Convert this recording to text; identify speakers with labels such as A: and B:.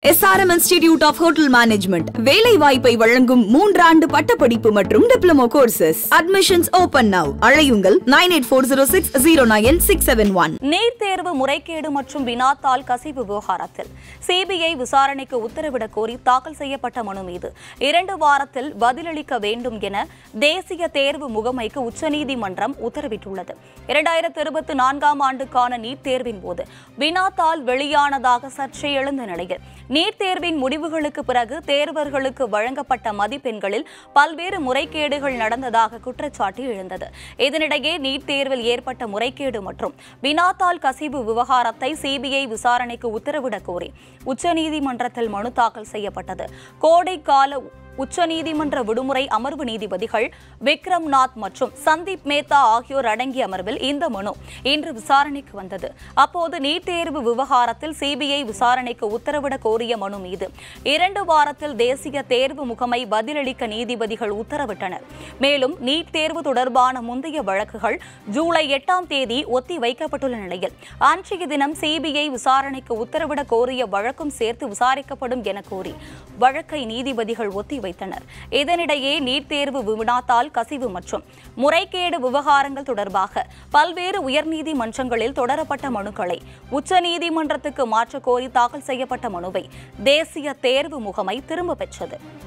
A: SRM institute of hotel management வேலை வாய்ப்பை வழங்கும் மூன்றாண்டு பட்டப்படிப்பு மற்றும் diploma courses admissions open now அழையுங்கள் nine eight four zero six zero nine six seven one
B: NEET தேர்வு முறைகேடு மற்றும் வினாத்தாள் கசிவு விவகாரத்தில் சிபிஐ விசாரணைக்கு உத்தரவிடக் கோரி தாக்கல் செய்யப்பட்ட மனு மீது இரண்டு வாரத்தில் பதிலளிக்க வேண்டும் என தேசிய தேர்வு முகமைக்கு உச்சநீதிமன்றம் உத்தரவிட்டுள்ளது இரண்டாயிரத்து இருபத்தி நான்காம் ஆண்டுக்கான நீட் தேர்வின் போது வினாத்தாள் வெளியானதாக சர்ச்சை எழுந்த நிலையில் நீட் தேர்வின் முடிவுகளுக்கு பிறகு தேர்வர்களுக்கு வழங்கப்பட்ட மதிப்பெண்களில் பல்வேறு முறைகேடுகள் நடந்ததாக குற்றச்சாட்டு எழுந்தது இதனிடையே நீட் தேர்வில் ஏற்பட்ட முறைகேடு மற்றும் வினாத்தாள் கசிவு விவகாரத்தை சிபிஐ விசாரணைக்கு உத்தரவிடக் கோரி உச்சநீதிமன்றத்தில் மனு தாக்கல் செய்யப்பட்டது கோடை கால உச்சநீதிமன்ற விடுமுறை அமர்வு நீதிபதிகள் விக்ரம் நாத் மற்றும் சந்தீப் மேத்தா ஆகியோர் அடங்கிய அமர்வில் இந்த மனு இன்று விசாரணைக்கு வந்தது அப்போது நீட் தேர்வு விவகாரத்தில் சிபிஐ விசாரணைக்கு உத்தரவிட கோரிய மனு மீது இரண்டு வாரத்தில் தேசிய தேர்வு முகமை பதிலளிக்க நீதிபதிகள் உத்தரவிட்டனர் மேலும் நீட் தேர்வு தொடர்பான முந்தைய வழக்குகள் ஜூலை எட்டாம் தேதி ஒத்தி வைக்கப்பட்டுள்ள நிலையில் அன்றைய தினம் சிபிஐ விசாரணைக்கு உத்தரவிட கோரிய வழக்கும் சேர்த்து விசாரிக்கப்படும் என கூறி வழக்கை நீதிபதிகள் ஒத்தி வைத்தனர் இதனிடையே நீட் தேர்வு வினாத்தாள் கசிவு மற்றும் முறைகேடு விவகாரங்கள் தொடர்பாக பல்வேறு உயர்நீதிமன்றங்களில் தொடரப்பட்ட மனுக்களை உச்சநீதிமன்றத்துக்கு மாற்றக் கோரி தாக்கல் செய்யப்பட்ட மனுவை தேசிய தேர்வு முகமை திரும்பப் பெற்றது